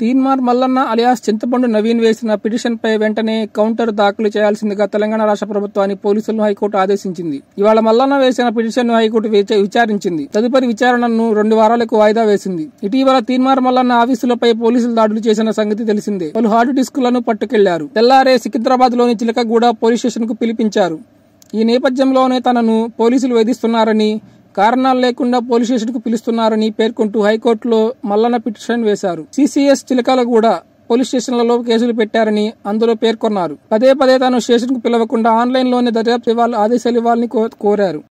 Teenmar Mallanna alias చింతపండు నవీన్ వేసిన petition పై వెంటనే కౌంటర్ దాఖలు చేయాల్సిందిగా తెలంగాణ రాష్ట్ర ప్రభుత్వాన్ని పోలీసులను హైకోర్టు ఆదేశించింది ఇవాళ మల్లన్న వేసిన పిటిషన్ ను హైకోర్టు విచ- విచారించింది తదుపరి విచారణను రెండు వారాలకు వాయిదా వేసింది ఇటీవల తీన్మార్ మల్లన్న ఆఫీసులపై పోలీసులు దాడులు చేసిన సంగతి తెలిసిందే పలు హార్డ్ డిస్కులను పట్టుకెళ్లారు తెల్లారే సికింద్రాబాద్ లోని చిలకగూడ పోలీస్ స్టేషన్ కు పిలిపించారు ఈ నేపథ్యంలోనే తనను పోలీసులు వేధిస్తున్నారని కారణాలు లేకుండా పోలీస్ స్టేషన్ కు పిలుస్తున్నారని పేర్కొంటూ హైకోర్టులో మల్లన్న పిటిషన్ వేశారు సిసిఎస్ చిలకల కూడా పోలీస్ స్టేషన్లలో కేసులు పెట్టారని అందులో పేర్కొన్నారు పదే పదే తాను స్టేషన్ కు పిలవకుండా ఆన్లైన్ లోనే దర్యాప్తు ఇవ్వాలి ఆదేశాలు ఇవ్వాలని కో- కోరారు